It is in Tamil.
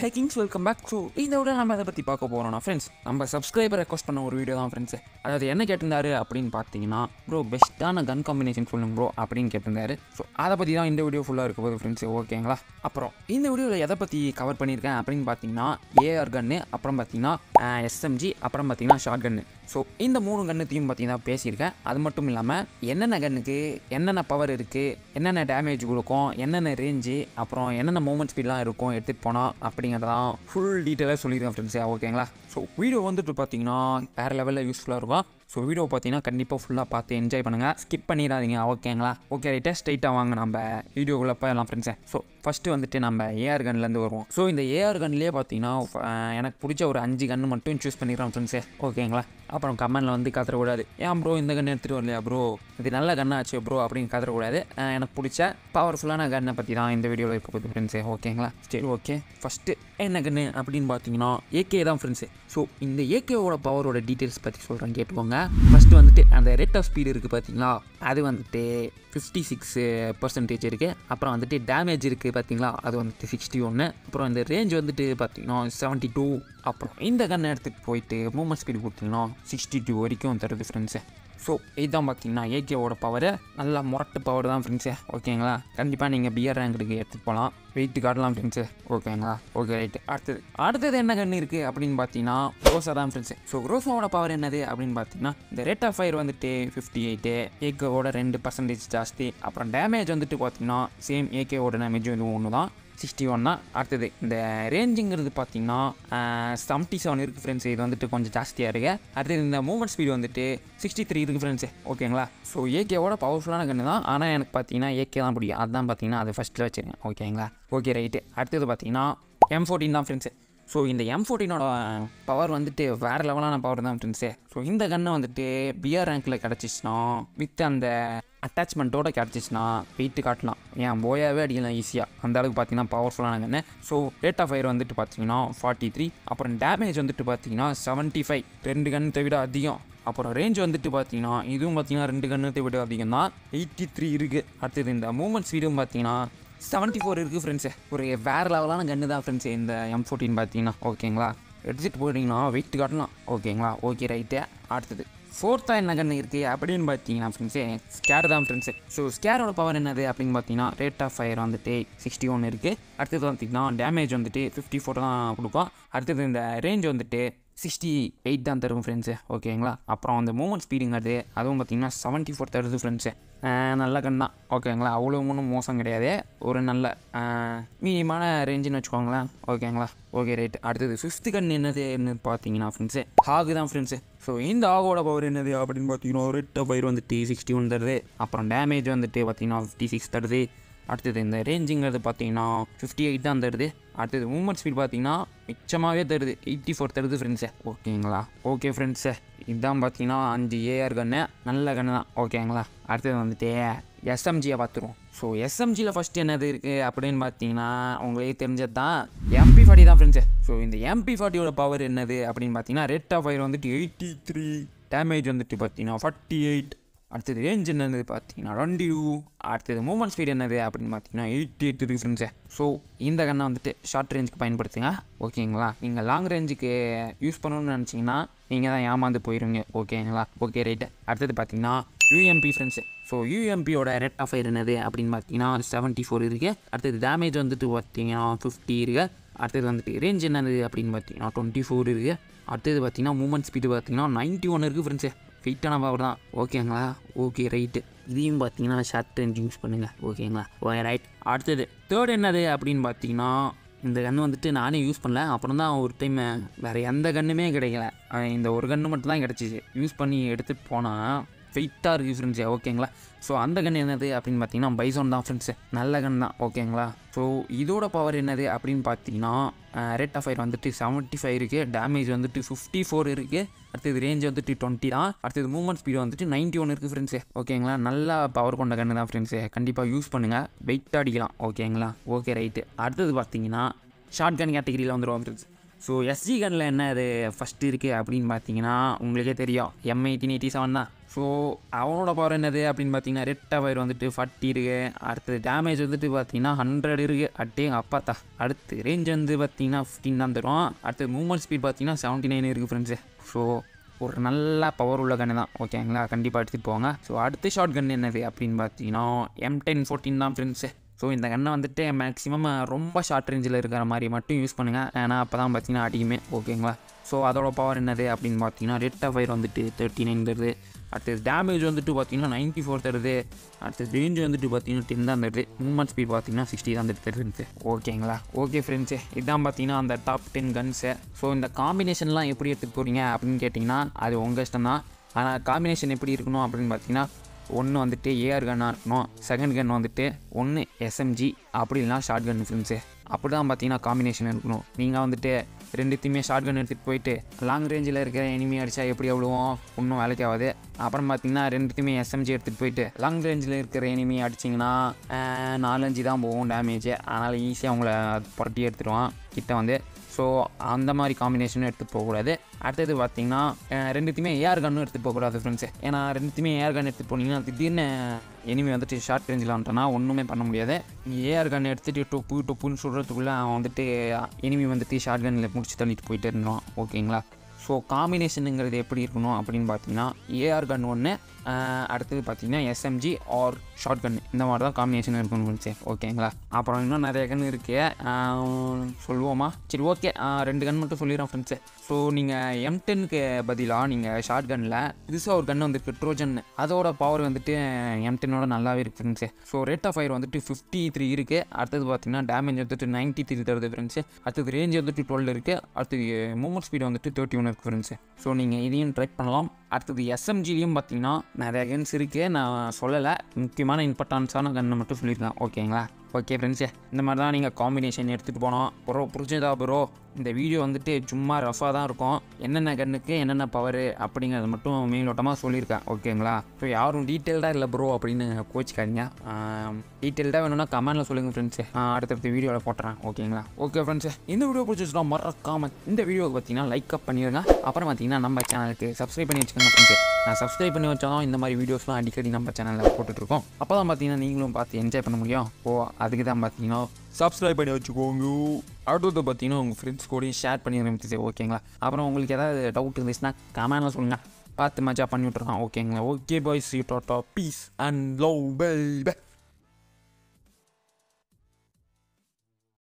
ஹேக்கிங்ஸ் வெல்கம் பேக் ஸோ இந்த விட நம்ம அதை பற்றி பார்க்க போகிறோம்னா ஃப்ரெண்ட்ஸ் நம்ம சப்ஸ்கிரைபர் ரெக்வஸ்ட் பண்ண ஒரு வீடியோ தான் ஃப்ரெண்ட்ஸ் அதாவது என்ன கேட்டிருந்தாரு அப்படின்னு பார்த்தீங்கன்னா ப்ரோ பெஸ்ட்டான கன் காம்பினேஷன் சொல்லுங்க ப்ரோ அப்படின்னு கேட்டிருந்தாரு ஸோ அதை பற்றி தான் இந்த வீடியோ ஃபுல்லாக இருக்க போகுது ஃப்ரெண்ட்ஸ் ஓகேங்களா அப்புறம் இந்த வீடியோவில் எதை பற்றி கவர் பண்ணியிருக்கேன் அப்படின்னு பார்த்தீங்கன்னா ஏஆர் கன்னு அப்புறம் பார்த்தீங்கன்னா எஸ்எம்ஜி அப்புறம் பார்த்தீங்கன்னா ஷார்ட் கன்னு ஸோ இந்த மூணு கன்னுத்தையும் பார்த்தீங்கன்னா பேசியிருக்கேன் அது மட்டும் இல்லாமல் என்னென்ன கன்னுக்கு என்னென்ன பவர் இருக்குது என்னென்ன டேமேஜ் கொடுக்கும் என்னென்ன ரேஞ்சு அப்புறம் என்னென்ன மூமெண்ட் ஸ்பீட்லாம் இருக்கும் எடுத்துகிட்டு போனால் அப்படிங்கிறதான் ஃபுல் டீட்டெயிலாக சொல்லியிருக்கேன் ஃப்ரெண்ட்ஸே ஓகேங்களா ஸோ வீடியோ வந்துட்டு பார்த்தீங்கன்னா வேறு லெவலில் யூஸ்ஃபுல்லாக இருக்கும் ஸோ வீடியோ பார்த்தீங்கன்னா கண்டிப்பாக ஃபுல்லாக பார்த்து என்ஜாய் பண்ணுங்கள் ஸ்கிப் பண்ணிடாதீங்க ஓகேங்களா ஓகே ரைட்டாக ஸ்ட்ரைட்டாக வாங்க நம்ம வீடியோக்குள்ளே போயிடலாம் ஃப்ரெண்ட்ஸே ஸோ ஃபஸ்ட்டு வந்துட்டு நம்ம ஏஆர் கன்லேருந்து வருவோம் ஸோ இந்த ஏஆர் கன்லேயே பார்த்தீங்கன்னா அஹ், எனக்கு பிடிச்ச ஒரு அஞ்சு கன்று மட்டும் சூஸ் பண்ணிடுறோம் ஃப்ரெண்ட்ஸே ஓகேங்களா அப்புறம் கமெண்டில் வந்து கத்தரக்கூடாது ஏன் ப்ரோ இந்த கன்று எடுத்துகிட்டு வரலையா ப்ரோ இது நல்ல கன்னாச்சு ப்ரோ அப்படின்னு கதறக்கூடாது அஹ், எனக்கு பிடிச்ச பவர்ஃபுல்லான கன்னை பற்றி தான் இந்த வீடியோவில் இருக்க போகுது ஃப்ரெண்ட்ஸே ஓகேங்களா சரி ஓகே ஃபஸ்ட்டு என்ன கன்று அப்படின்னு பார்த்தீங்கன்னா ஏகே தான் ஃப்ரெண்ட்ஸு ஸோ இந்த ஏகேவோட பவரோட டீட்டெயில்ஸ் பற்றி சொல்கிறேன் கேட்டுக்கோங்க ஃபஸ்ட்டு வந்துட்டு அந்த ரேட் ஆஃப் ஸ்பீடு இருக்குது பார்த்தீங்களா அது வந்துட்டு ஃபிஃப்டி சிக்ஸ் பர்சன்டேஜ் இருக்குது அப்புறம் வந்துட்டு டேமேஜ் இருக்குது பார்த்தீங்களா அது வந்துட்டு சிக்ஸ்டி ஒன்று அப்புறம் இந்த ரேஞ்ச் வந்துட்டு பார்த்தீங்கன்னா செவன்ட்டி டூ அப்புறம் இந்த கன்னை எடுத்துகிட்டு போயிட்டு மூமெண்ட் ஸ்பீடு கொடுத்தீங்கன்னா சிக்ஸ்டி டூ வரைக்கும் தருது ஃப்ரெண்ட்ஸு ஸோ இதுதான் பார்த்தீங்கன்னா ஏகேவோட பவர் நல்லா முரட்டு பவர் தான் ஃப்ரெண்ட்ஸு ஓகேங்களா கண்டிப்பாக நீங்கள் பிஆர் ரேங்க்கு எடுத்துகிட்டு போகலாம் வெயிட் காட்டலாம் ஃப்ரெண்ட்ஸு ஓகேங்களா ஓகே ரைட்டு அடுத்தது அடுத்தது என்ன கன்று இருக்குது அப்படின்னு பார்த்தீங்கன்னா ரோசா தான் ஃப்ரெண்ட்ஸு ஸோ ரோசாவோட பவர் என்னது அப்படின்னு பார்த்தீங்கன்னா இந்த ரேட் ஆஃப் ஃபயர் வந்துட்டு ஃபிஃப்டி எயிட்டு ஏகேவோட ரெண்டு பர்சன்டேஜ் ஜாஸ்தி அப்புறம் டேமேஜ் வந்துட்டு பார்த்தீங்கன்னா சேம் ஏகேவோட டேமேஜ் இதுவும் ஒன்று தான் சிக்ஸ்டி ஒன் தான் அடுத்தது இந்த ரேஞ்சுங்கிறது பார்த்தீங்கன்னா செவன்ட்டி செவன் இருக்குது ஃப்ரெண்ட்ஸ் இது வந்துட்டு கொஞ்சம் ஜாஸ்தியாக இருக்கு அடுத்தது இந்த மூவ்மெண்ட் ஸ்பீடு வந்துட்டு சிக்ஸ்டி த்ரீ இருக்குது ஃப்ரெண்ட்ஸு ஓகேங்களா ஸோ ஏகேவோட பவர்ஃபுல்லான கன்று தான் ஆனால் எனக்கு பார்த்தீங்கன்னா ஏகே தான் பிடிக்கும் அதுதான் பார்த்தீங்கன்னா அது ஃபஸ்ட்டில் வச்சுருக்கேன் ஓகேங்களா ஓகே ரைட்டு அடுத்தது பார்த்தீங்கன்னா எம் ஃபோர்டீன் தான் ஃப்ரெண்ட்ஸு ஸோ இந்த எம் ஃபோர்டீனோட பவர் வந்துட்டு வேறு லெவலான பவர் தான் ஃப்ரெண்ட்ஸே ஸோ இந்த கன்று வந்துட்டு பிஆர் ரேங்க்கில் கிடச்சிச்சுன்னா வித் அந்த அட்டாச்மெண்ட்டோட கிடச்சிச்சுன்னா வெயிட்டு காட்டலாம் ஏன் போயாவே அடிக்கலாம் ஈஸியாக அந்த அளவுக்கு பார்த்தீங்கன்னா பவர்ஃபுல்லான கன்று ஸோ ரேட் ஆஃப் ஃபயர் வந்துட்டு பார்த்தீங்கன்னா ஃபார்ட்டி த்ரீ அப்புறம் டேமேஜ் வந்துட்டு பார்த்தீங்கன்னா செவன்ட்டி ஃபைவ் ரெண்டு கண்ணத்தை விட அதிகம் அப்புறம் ரேஞ்ச் வந்துட்டு பார்த்தீங்கன்னா இதுவும் பார்த்தீங்கன்னா ரெண்டு கண்ணத்தை விட அதிகம் தான் எயிட்டி த்ரீ இருக்குது அடுத்தது இந்த மூமெண்ட் ஸ்பீடும் பார்த்தீங்கன்னா செவன்ட்டி ஃபோர் இருக்குது ஃப்ரெண்ட்ஸு ஒரு வேறு லெவலான கன்று தான் ஃப்ரெண்ட்ஸு இந்த எம் ஃபோர்டீன் பார்த்தீங்கன்னா ஓகேங்களா எடுத்துகிட்டு போயிட்டீங்கன்னா வெயிட் காட்டலாம் ஓகேங்களா ஓகே ரைட்டு அடுத்தது ஃபோர்த்தாக என்ன கன்று இருக்குது அப்படின்னு பார்த்தீங்கன்னா ஃப்ரெண்ட்ஸே ஸ்கேர் தான் ஃப்ரெண்ட்ஸு ஸோ ஸ்கேரோட பவர் என்னது அப்படின்னு பார்த்தீங்கன்னா ரேட் ஆஃப் ஃபயர் வந்துட்டு சிக்ஸ்டி ஒன் இருக்குது அடுத்தது பார்த்தீங்கன்னா டேமேஜ் வந்துட்டு ஃபிஃப்டி ஃபோர் தான் கொடுக்கும் அடுத்தது இந்த ரேஞ்ச் வந்துட்டு சிக்ஸ்டி எயிட் தான் தரும் ஃப்ரெண்ட்ஸு ஓகேங்களா அப்புறம் அந்த மூமெண்ட் ஸ்பீடுங்கிறது அதுவும் பார்த்தீங்கன்னா செவன்ட்டி ஃபோர் தருது ஃப்ரெண்ட்ஸு நல்ல கன் தான் ஓகேங்களா அவ்வளோ ஒன்றும் மோசம் கிடையாது ஒரு நல்ல மீடியமான ரேஞ்சுன்னு வச்சுக்கோங்களேன் ஓகேங்களா ஓகே ரைட் அடுத்தது ஃபிஃப்த்து கன் என்னது என்ன பார்த்தீங்கன்னா ஃப்ரெண்ட்ஸு ஹாகு தான் ஃப்ரெண்ட்ஸு ஸோ இந்த ஆகோட பவர் என்னது அப்படின்னு பார்த்தீங்கன்னா ரெட் பயிர் வந்துட்டு சிக்ஸ்டி ஒன் தருது அப்புறம் டேமேஜ் வந்துட்டு பார்த்தீங்கன்னா ஃபிஃப்டி சிக்ஸ் தருது அடுத்தது இந்த ரேஞ்சுங்கிறது பார்த்தீங்கன்னா ஃபிஃப்டி எயிட் தான் தருது அடுத்தது மூமெண்ட் ஸ்பீட் பார்த்தீங்கன்னா மிச்சமாகவே தருது எயிட்டி ஃபோர் தருது ஃப்ரெண்ட்ஸே ஓகேங்களா ஓகே ஃப்ரெண்ட்ஸே இதுதான் பார்த்தீங்கன்னா அஞ்சு ஏஆர் கன்று நல்ல கன்று தான் ஓகேங்களா அடுத்தது வந்துட்டு எஸ்எம்ஜியை பார்த்துருவோம் ஸோ எஸ்எம்ஜியில் ஃபஸ்ட்டு என்னது இருக்குது அப்படின்னு பார்த்தீங்கன்னா உங்களுக்கு தெரிஞ்சது தான் எம்பி ஃபார்ட்டி தான் ஃப்ரெண்ட்ஸு ஸோ இந்த எம்பி ஃபார்ட்டியோட பவர் என்னது அப்படின்னு பார்த்தீங்கன்னா ரேட் ஆஃப் ஃபயர் வந்துட்டு எயிட்டி த்ரீ டேமேஜ் வந்துட்டு பார்த்தீங்கன்னா ஃபார்ட்டி எயிட் அடுத்தது ரேஞ்ச் என்னது பார்த்தீங்கன்னா ரெண்டு அடுத்தது மூமெண்ட் ஸ்பீட் என்னது அப்படின்னு பார்த்தீங்கன்னா எயிட்டி எயிட் இருக்குது ஃப்ரெண்ட்ஸு ஸோ இந்த கண்ணை வந்துட்டு ஷார்ட் ரேஞ்சுக்கு பயன்படுத்துங்க ஓகேங்களா நீங்கள் லாங் ரேஞ்சுக்கு யூஸ் பண்ணணும்னு நினச்சிங்கன்னா நீங்கள் தான் ஏமாந்து போயிருவீங்க ஓகேங்களா ஓகே ரைட்டு அடுத்தது பார்த்தீங்கன்னா யூஎம்பி ஃப்ரெண்ட்ஸு ஸோ யூஎம்பியோட ரேட் ஆஃப் ஃபயர் என்னது அப்படின்னு பார்த்தீங்கன்னா செவன்ட்டி ஃபோர் இருக்குது அடுத்தது டேமேஜ் வந்துட்டு பார்த்தீங்கன்னா ஃபிஃப்டி இருக்குது அடுத்தது வந்துட்டு ரேஞ்ச் என்னது அப்படின்னு பார்த்தீங்கன்னா டுவெண்ட்டி ஃபோர் இருக்குது அடுத்தது பார்த்தீங்கன்னா மூமெண்ட் ஸ்பீடு பார்த்தீங்கன்னா நைன்ட்டி ஒன் இருக்குது ஃப்ரெண்ட்ஸு ஃபிட்டான பவர் தான் ஓகேங்களா ஓகே ரைட்டு இதையும் பார்த்தீங்கன்னா ஷார்ட் ரேஞ்ச் யூஸ் பண்ணுங்கள் ஓகேங்களா ஓகே ரைட் அடுத்தது தேர்ட் என்னது அப்படின்னு பார்த்தீங்கன்னா இந்த கன்று வந்துட்டு நானே யூஸ் பண்ணல அப்புறம் தான் ஒரு டைம் வேறு எந்த கன்றுமே கிடைக்கல அஹ் இந்த ஒரு கன்று மட்டும் தான் கிடச்சிச்சு யூஸ் பண்ணி எடுத்துகிட்டு போனால் வெயிட்டாக இருக்குது ஃப்ரெண்ட்ஸு ஓகேங்களா ஸோ அந்த கன் என்னது அப்படின்னு பார்த்தீங்கன்னா பைசோன் தான் ஃப்ரெண்ட்ஸு நல்ல கன் தான் ஓகேங்களா ஸோ இதோட பவர் என்னது அப்படின்னு பார்த்தீங்கன்னா ரேட் ஆஃப் ஃபயர் வந்துட்டு செவன்ட்டி ஃபைவ் இருக்குது டேமேஜ் வந்துட்டு ஃபிஃப்டி ஃபோர் இருக்குது அடுத்தது ரேஞ்ச் வந்துட்டு டுவெண்ட்டி தான் அடுத்தது மூவ்மெண்ட் ஸ்பீடு வந்துட்டு நைன்ட்டி ஒன் இருக்குது ஃப்ரெண்ட்ஸு ஓகேங்களா நல்லா பவர் கொண்ட கன்று தான் ஃப்ரெண்ட்ஸு கண்டிப்பாக யூஸ் பண்ணுங்கள் வெயிட் அடிக்கலாம் ஓகேங்களா ஓகே ரைட்டு அடுத்தது பார்த்தீங்கன்னா ஷார்ட் கன் கேட்டகிரியில் வந்துடுவோம் ஃப்ரெண்ட்ஸ் ஸோ எஸ்ஜி கனில் என்ன அது ஃபஸ்ட்டு இருக்குது அப்படின்னு பார்த்தீங்கன்னா உங்களுக்கே தெரியும் எம் எயிட்டீன் எயிட்டி செவன் தான் ஸோ அவனோட பவர் என்னது அப்படின்னு பார்த்தீங்கன்னா ரெட் டவர் வந்துட்டு ஃபார்ட்டி இருக்குது அடுத்தது டேமேஜ் வந்துட்டு பார்த்தீங்கன்னா ஹண்ட்ரட் இருக்குது அட்டே அப்பாத்தா அடுத்து ரேஞ்ச் வந்து பார்த்தீங்கன்னா ஃபிஃப்டின் தான் தரும் அடுத்து மூவ்மெண்ட் ஸ்பீட் பார்த்தீங்கன்னா செவன்ட்டி நைன் இருக்குது ஃப்ரெண்ட்ஸு ஸோ ஒரு நல்ல பவர் உள்ள கன்று தான் ஓகேங்களா கண்டிப்பாக எடுத்துகிட்டு போங்க ஸோ அடுத்த ஷார்ட் கன் என்னது அப்படின்னு பார்த்தீங்கன்னா எம் டென் ஃபோர்டீன் தான் ஃப்ரெண்ட்ஸு ஸோ இந்த கன்னை வந்துட்டு மேக்ஸிமம் ரொம்ப ஷார்ட் ரேஞ்சில் இருக்கிற மாதிரி மட்டும் யூஸ் பண்ணுங்கள் ஏன்னா அப்போ தான் பார்த்தீங்கன்னா அடிக்குமே ஓகேங்களா ஸோ அதோட பவர் என்னது அப்படின்னு பார்த்தீங்கன்னா ரெட் ஃபயர் வந்துட்டு தேர்ட்டி நைன் தருது அடுத்தது டேமேஜ் வந்துட்டு பார்த்தீங்கன்னா நைன்ட்டி ஃபோர் தருது அடுத்தது ரேஞ்ச் வந்துட்டு பார்த்தீங்கன்னா டென் தான் தருது மூவ்மெண்ட் ஸ்பீட் பார்த்தீங்கன்னா சிக்ஸ்டி தான் தருது ஓகேங்களா ஓகே ஃப்ரெண்ட்ஸு இதுதான் பார்த்தீங்கன்னா அந்த டாப் டென் கன்ஸு ஸோ இந்த காம்பினேஷன்லாம் எப்படி எடுத்துகிட்டு போகிறீங்க அப்படின்னு கேட்டிங்கன்னா அது உங்கள் இஷ்டம் தான் ஆனால் காம்பினேஷன் எப்படி இருக்கணும் அப்படின்னு பார்த்தீங்கன்னா ஒன்று வந்துட்டு ஏஆர் கன்னாக இருக்கணும் செகண்ட் கன் வந்துட்டு ஒன்று எஸ்எம்ஜி அப்படி இல்லைனா ஷார்ட் கன் ஃபிலிம்ஸு அப்படி தான் பார்த்தீங்கன்னா காம்பினேஷன் இருக்கணும் நீங்கள் வந்துட்டு ரெண்டுத்தையுமே ஷார்ட் கன் எடுத்துகிட்டு போயிட்டு லாங் ரேஞ்சில் இருக்கிற எனிமி அடித்தா எப்படி எவ்வளோவும் ஒன்றும் வேலைக்கு ஆகாது அப்புறம் பார்த்தீங்கன்னா ரெண்டுத்தையுமே எஸ்எம்ஜி எடுத்துகிட்டு போயிட்டு லாங் ரேஞ்சில் இருக்கிற எனிமி அடிச்சிங்கன்னா நாலஞ்சு தான் போகும் டேமேஜ் அதனால் ஈஸியாக அவங்கள புரட்டி எடுத்துடுவான் கிட்ட வந்து ஸோ அந்த மாதிரி காம்பினேஷனும் எடுத்துகிட்டு போகக்கூடாது அடுத்தது பார்த்தீங்கன்னா அஹ், ரெண்டுத்தையுமே ஏஆர் கன்னும் எடுத்துகிட்டு போகக்கூடாது ஃப்ரெண்ட்ஸு ஏன்னா ரெண்டுத்தையுமே ஏஆர் கன் எடுத்துகிட்டு போனீங்கன்னா திடீர்னு எனிமி வந்துட்டு ஷார்ட் ரேஞ்சில் வந்துட்டனா ஒன்றுமே பண்ண முடியாது ஏஆர் கன் எடுத்துகிட்டு டொப்பு டொப்புன்னு சொல்கிறதுக்குள்ளே அவன் வந்துட்டு எனிமி வந்துட்டு ஷார்ட் கன்னில் முடிச்சு தள்ளிட்டு போயிட்டே இருந்தான் ஓகேங்களா ஸோ காம்பினேஷனுங்கிறது எப்படி இருக்கணும் அப்படின்னு பார்த்தீங்கன்னா ஏஆர் கன் ஒன்று அடுத்தது பார்த்தீங்கன்னா எஸ்எம்ஜி ஆர் ஷார்ட் கன் இந்த மாதிரி தான் காம்பினேஷன் இருக்கணும் ஃப்ரெண்ட்ஸே ஓகேங்களா அப்புறம் இன்னும் நிறைய கன் இருக்குது சொல்லுவோமா சரி ஓகே ரெண்டு கன் மட்டும் சொல்லிடுறேன் ஃப்ரெண்ட்ஸு ஸோ நீங்கள் எம் டென்னுக்கு பதிலாக நீங்கள் ஷார்ட் கனில் புதுசாக ஒரு கன் வந்துருக்கு ட்ரோஜன் அதோட பவர் வந்துட்டு எம் டென்னோட நல்லாவே இருக்குது friends so rate of fire வந்துட்டு ஃபிஃப்டி த்ரீ இருக்குது அடுத்தது பார்த்தீங்கன்னா டேமேஜ் வந்துட்டு நைன்ட்டி த்ரீ தருது ஃப்ரெண்ட்ஸு அடுத்தது ரேஞ்ச் வந்துட்டு டுவெல் இருக்குது அடுத்தது மூமெண்ட் ஸ்பீடு வந்துட்டு தேர்ட்டி ஒன் இருக்குது ஃப்ரெண்ட்ஸு ஸோ நீங்கள் இதையும் ட்ரை பண்ணலாம் அடுத்தது எஸ்எம்ஜிலையும் பார்த்தீங்கன்னா நிறைய கன்ஸ் இருக்குது நான் சொல்லலை முக்கியமான இம்பார்ட்டன்ஸான கன்னை மட்டும் சொல்லியிருக்கேன் ஓகேங்களா ஓகே ஃப்ரெண்ட்ஸே இந்த மாதிரி தான் நீங்கள் காம்பினேஷன் எடுத்துகிட்டு போனோம் ப்ரோ புரிஞ்சதா ப்ரோ இந்த வீடியோ வந்துட்டு சும்மா ரஃபாக தான் இருக்கும் என்னென்ன கன்னுக்கு என்னென்ன பவர் அப்படிங்கிறத மட்டும் மேலோட்டமாக சொல்லியிருக்கேன் ஓகேங்களா ஸோ யாரும் டீட்டெயில்டாக இல்லை ப்ரோ அப்படின்னு கோச்சிக்காதீங்க டீட்டெயில்டாக வேணும்னா கமெண்ட்டில் சொல்லுங்கள் ஃப்ரெண்ட்ஸு அடுத்தடுத்த வீடியோவில் போட்டுறேன் ஓகேங்களா ஓகே ஃப்ரெண்ட்ஸு இந்த வீடியோ பிடிச்சிச்சுனா மறக்காம இந்த வீடியோவை பார்த்தீங்கன்னா லைக் அப் பண்ணிடுங்க அப்புறம் பார்த்தீங்கன்னா நம்ம சேனலுக்கு சப்ஸ்கிரைப் பண்ணி வச்சுக்கோங்க ஃப்ரெண்ட்ஸு நான் சப்ஸ்கிரைப் பண்ணி வச்சாலும் இந்த மாதிரி வீடியோஸ்லாம் அடிக்கடி நம்ம சேனலில் போட்டுட்ருக்கோம் அப்போ தான் பார்த்தீங்கன்னா நீங்களும் பார்த்து என்ஜாய் பண்ண முடியும் ஓ அதுக்கு தான் பார்த்தீங்கன்னா சப்ஸ்கிரைப் பண்ணி வச்சுக்கோங்க அடுத்தது பார்த்தீங்கன்னா உங்கள் ஃப்ரெண்ட்ஸ் கூடயும் ஷேர் பண்ணி ஆரம்பிச்சு ஓகேங்களா அப்புறம் உங்களுக்கு ஏதாவது டவுட் இருந்துச்சுன்னா கமெண்ட்ல சொல்லுங்கள் பார்த்து மஜா பண்ணி விட்ருக்கான் ஓகேங்களா okay boys you tata peace and love by